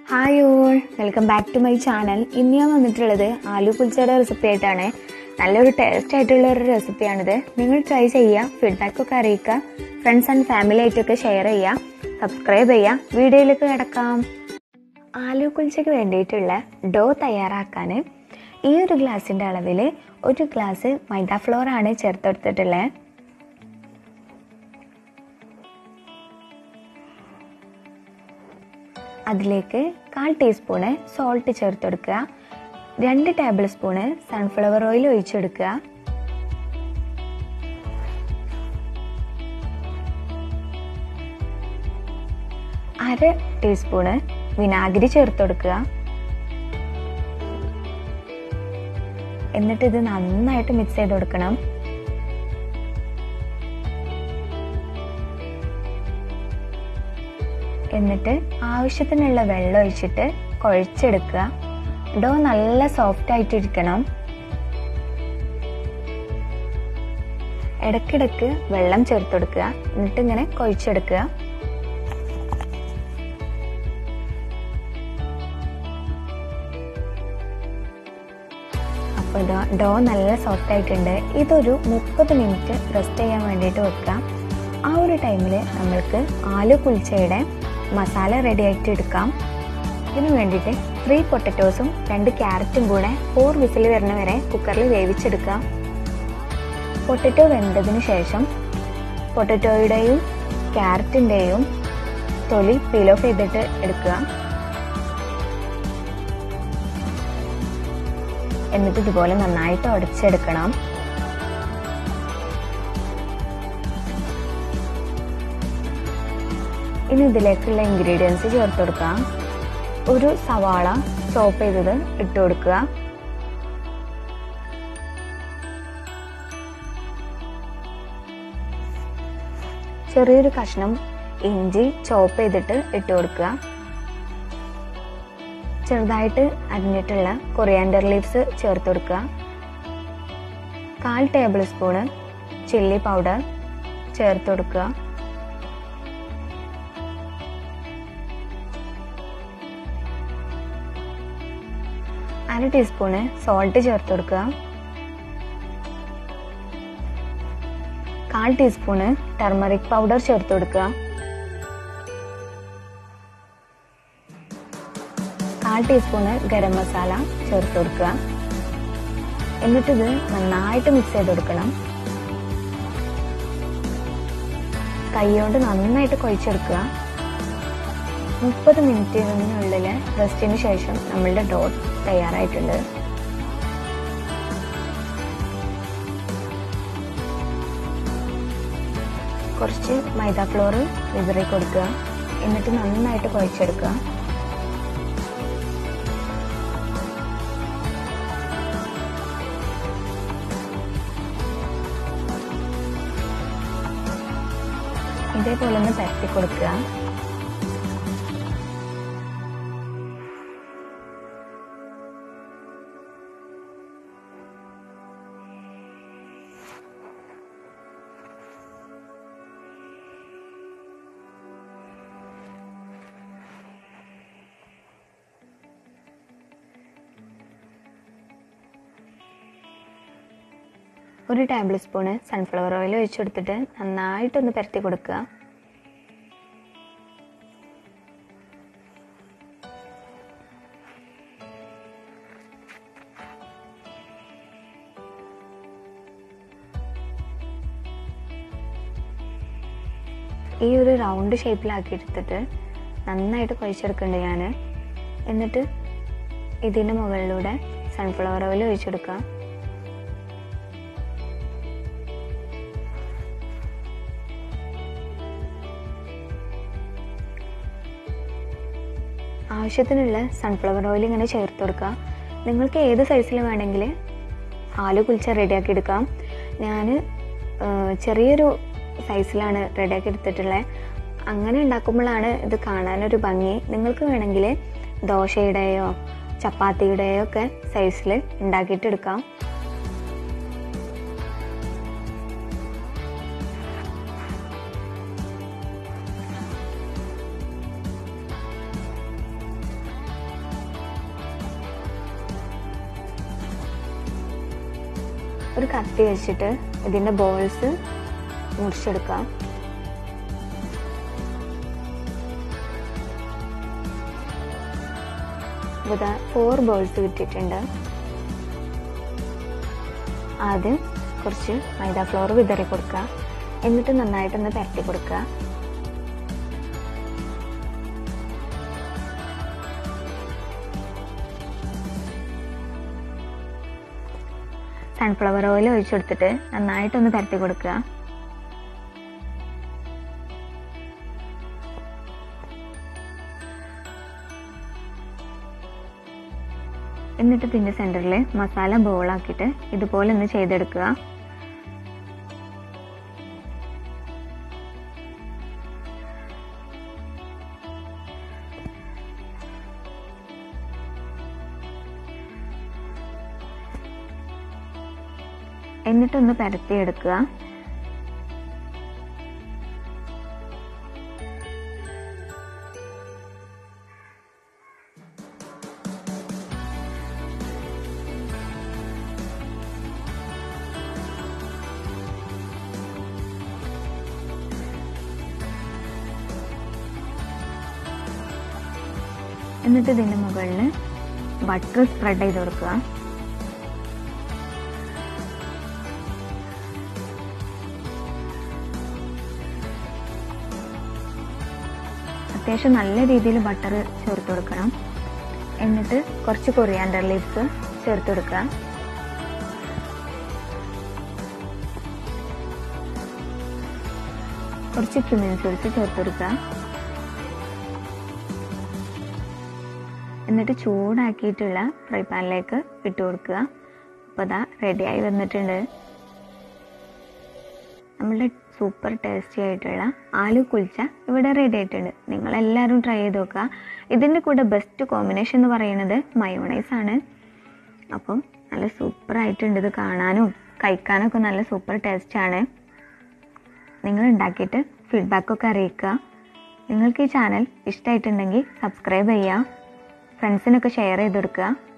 hi all welcome back to my channel ഇന്ന് ഞാൻ വന്നിട്ടുള്ളത് ആലു കുൽച്ചയുടെ റെസിപ്പി ആയിട്ടാണ് നല്ലൊരു ടേസ്റ്റ് ആയിട്ടുള്ള ഒരു റെസിപ്പിയാണിത് നിങ്ങൾ ട്രൈ ചെയ്യുക ഫീഡ്ബാക്ക് ഒക്കെ അറിയിക്കുക ഫ്രണ്ട്സ് ആൻഡ് ഫാമിലി ആയിട്ടൊക്കെ ഷെയർ ചെയ്യുക സബ്സ്ക്രൈബ് ചെയ്യുക വീഡിയോയിലേക്ക് കിടക്കാം ആലു കുൽച്ചയ്ക്ക് വേണ്ടിയിട്ടുള്ള ഡോ തയ്യാറാക്കാൻ ഈ ഒരു ഗ്ലാസിൻ്റെ അളവിൽ ഒരു ഗ്ലാസ് മൈദ ഫ്ലോർ ആണ് ചേർത്തെടുത്തിട്ടുള്ളത് അതിലേക്ക് കാൽ ടീസ്പൂണ് സോൾട്ട് ചേർത്തെടുക്കുക രണ്ട് ടേബിൾ സ്പൂണ് സൺഫ്ലവർ ഓയിൽ ഒഴിച്ചെടുക്കുക അര ടീസ്പൂണ് വിനാഗിരി ചേർത്തെടുക്കുക എന്നിട്ട് ഇത് നന്നായിട്ട് മിക്സ് ചെയ്ത് കൊടുക്കണം എന്നിട്ട് ആവശ്യത്തിനുള്ള വെള്ളം ഒഴിച്ചിട്ട് കുഴച്ചെടുക്കുക ഡോ നല്ല സോഫ്റ്റ് ആയിട്ടിരിക്കണം ഇടയ്ക്കിടയ്ക്ക് വെള്ളം ചേർത്ത് കൊടുക്കുക എന്നിട്ട് ഇങ്ങനെ കുഴച്ചെടുക്കുക അപ്പോൾ ഇതാ ഡോ നല്ല സോഫ്റ്റ് ആയിട്ടുണ്ട് ഇതൊരു മുപ്പത് മിനിറ്റ് റെസ്റ്റ് ചെയ്യാൻ വേണ്ടിയിട്ട് വെക്കാം ആ ഒരു ടൈമിൽ നമ്മൾക്ക് ആലു കുൽച്ചയുടെ മസാല റെഡി ആയിട്ട് എടുക്കാം ഇതിനു വേണ്ടിയിട്ട് ത്രീ പൊട്ടറ്റോസും രണ്ട് ക്യാരറ്റും കൂടെ ഫോർ വിസിൽ വരുന്ന വരെ കുക്കറിൽ വേവിച്ചെടുക്കാം പൊട്ടറ്റോ വെന്തതിന് ശേഷം പൊട്ടറ്റോയുടെയും ക്യാരറ്റിൻ്റെയും തൊലി പീൽ ഓഫ് ചെയ്തിട്ട് എടുക്കുക എന്നിട്ട് ഇതുപോലെ നന്നായിട്ട് ഉടച്ചെടുക്കണം ഇനി ഇതിലേക്കുള്ള ഇൻഗ്രീഡിയൻസ് ചേർത്ത് കൊടുക്കാം ഒരു സവാള ചോപ്പ് ചെയ്തത് ഇട്ട് കൊടുക്കുക ചെറിയൊരു കഷ്ണം ഇഞ്ചി ചോപ്പ് ചെയ്തിട്ട് ഇട്ട് കൊടുക്കുക ചെറുതായിട്ട് അരിഞ്ഞിട്ടുള്ള കൊറിയാൻഡർ ലീവ്സ് ചേർത്ത് കൊടുക്കുക കാൽ ടേബിൾ സ്പൂണ് ചില്ലി പൗഡർ ചേർത്ത് കൊടുക്കുക അര ടീസ്പൂണ് സോൾട്ട് ചേർത്ത് കൊടുക്കുക കാൽ ടീസ്പൂണ് ടർമറിക് പൗഡർ ചേർത്ത് കൊടുക്കുക കാൽ ടീസ്പൂണ് ഗരം മസാല ചേർത്ത് കൊടുക്കുക എന്നിട്ടിത് നന്നായിട്ട് മിക്സ് ചെയ്ത് കൊടുക്കണം കൈകൊണ്ട് നന്നായിട്ട് കുഴച്ചെടുക്കുക മുപ്പത് മിനിറ്റിനുള്ളിൽ റെസ്റ്റിന് ശേഷം നമ്മളുടെ ഡോ തയ്യാറായിട്ടുണ്ട് കുറച്ച് മൈദ ഫ്ലോർ വിതറി കൊടുക്കുക എന്നിട്ട് നന്നായിട്ട് കുഴച്ചെടുക്കുക ഇതേപോലെ ഒന്ന് പരത്തി കൊടുക്കുക ഒരു ടേബിൾ സ്പൂണ് സൺഫ്ലവർ ഓയിൽ ഒഴിച്ചെടുത്തിട്ട് നന്നായിട്ടൊന്ന് പരത്തി കൊടുക്കുക ഈ ഒരു റൗണ്ട് ഷേപ്പിലാക്കി എടുത്തിട്ട് നന്നായിട്ട് കുഴച്ചെടുക്കുന്നുണ്ട് ഞാൻ എന്നിട്ട് ഇതിൻ്റെ മുകളിലൂടെ സൺഫ്ലവർ ഓയിൽ ഒഴിച്ചെടുക്കുക ആവശ്യത്തിനുള്ള സൺഫ്ലവർ ഓയിൽ ഇങ്ങനെ ചേർത്ത് കൊടുക്കുക നിങ്ങൾക്ക് ഏത് സൈസിൽ വേണമെങ്കിൽ ആലു കുൽച്ച റെഡിയാക്കി എടുക്കാം ഞാൻ ചെറിയൊരു സൈസിലാണ് റെഡിയാക്കി എടുത്തിട്ടുള്ളത് അങ്ങനെ ഉണ്ടാക്കുമ്പോഴാണ് ഇത് കാണാനൊരു ഭംഗി നിങ്ങൾക്ക് വേണമെങ്കിൽ ദോശയുടെയോ ചപ്പാത്തിയുടെയോ ഒക്കെ സൈസിൽ ഉണ്ടാക്കിയിട്ട് എടുക്കാം ഒരു കത്തി വെച്ചിട്ട് ഇതിൻ്റെ ബോൾസ് മുറിച്ചെടുക്കാം ഇവിടെ ഫോർ ബോൾസ് കിട്ടിയിട്ടുണ്ട് ആദ്യം കുറച്ച് മൈദ ഫ്ലോർ വിതറി കൊടുക്കുക എന്നിട്ട് നന്നായിട്ടൊന്ന് പരത്തി കൊടുക്കുക സൺഫ്ലവർ ഓയിൽ ഒഴിച്ചു കൊടുത്തിട്ട് നന്നായിട്ടൊന്ന് പരത്തി കൊടുക്കുക എന്നിട്ട് ഇതിൻ്റെ സെൻറ്ററിൽ മസാല ബോളാക്കിയിട്ട് ഇതുപോലെ ഒന്ന് ചെയ്തെടുക്കുക എന്നിട്ടൊന്ന് പരത്തിയെടുക്കുക എന്നിട്ട് ഇതിൻ്റെ മുകളിൽ ബട്ടർ സ്പ്രെഡ് ചെയ്ത് കൊടുക്കുക അത്യാവശ്യം നല്ല രീതിയിൽ ബട്ടർ ചേർത്ത് കൊടുക്കണം എന്നിട്ട് കുറച്ച് കൊറിയാണ്ടർ ലീവ്സ് ചേർത്ത് കൊടുക്കുക കുറച്ച് ക്യുമിൻ സീഡ്സ് ചേർത്ത് കൊടുക്കുക എന്നിട്ട് ചൂടാക്കിയിട്ടുള്ള ഫ്രൈ പാനിലേക്ക് ഇട്ട് കൊടുക്കുക അപ്പോൾ അതാ റെഡിയായി വന്നിട്ടുണ്ട് നമ്മളുടെ സൂപ്പർ ടേസ്റ്റി ആയിട്ടുള്ള ആലു കുൽച്ച ഇവിടെ റെഡി ആയിട്ടുണ്ട് നിങ്ങളെല്ലാവരും ട്രൈ ചെയ്ത് നോക്കുക ഇതിൻ്റെ കൂടെ ബെസ്റ്റ് കോമ്പിനേഷൻ എന്ന് പറയുന്നത് മയോണൈസ് ആണ് അപ്പം നല്ല സൂപ്പർ ആയിട്ടുണ്ട് ഇത് കാണാനും കഴിക്കാനും ഒക്കെ നല്ല സൂപ്പർ ടേസ്റ്റ് ആണ് നിങ്ങൾ ഉണ്ടാക്കിയിട്ട് ഫീഡ്ബാക്കൊക്കെ അറിയിക്കുക നിങ്ങൾക്ക് ഈ ചാനൽ ഇഷ്ടമായിട്ടുണ്ടെങ്കിൽ സബ്സ്ക്രൈബ് ചെയ്യുക ഫ്രണ്ട്സിനൊക്കെ ഷെയർ ചെയ്ത് കൊടുക്കുക